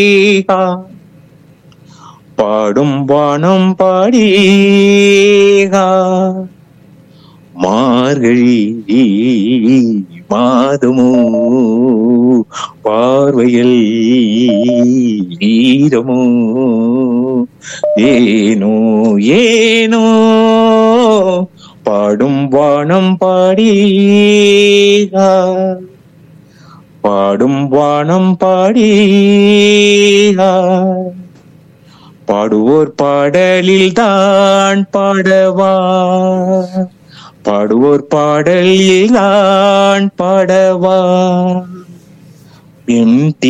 பாடும் வானம் பாடிகா மார்கழி மாதமோ பார்வையில் ஈரமோ ஏனோ ஏனோ பாடும் வானம் பாடிகா பாடும் வானம் பாடிகா பாடுவோர் பாடலில் தான் பாடவா பாடுவோர் பாடலில் தான் பாடவா எம்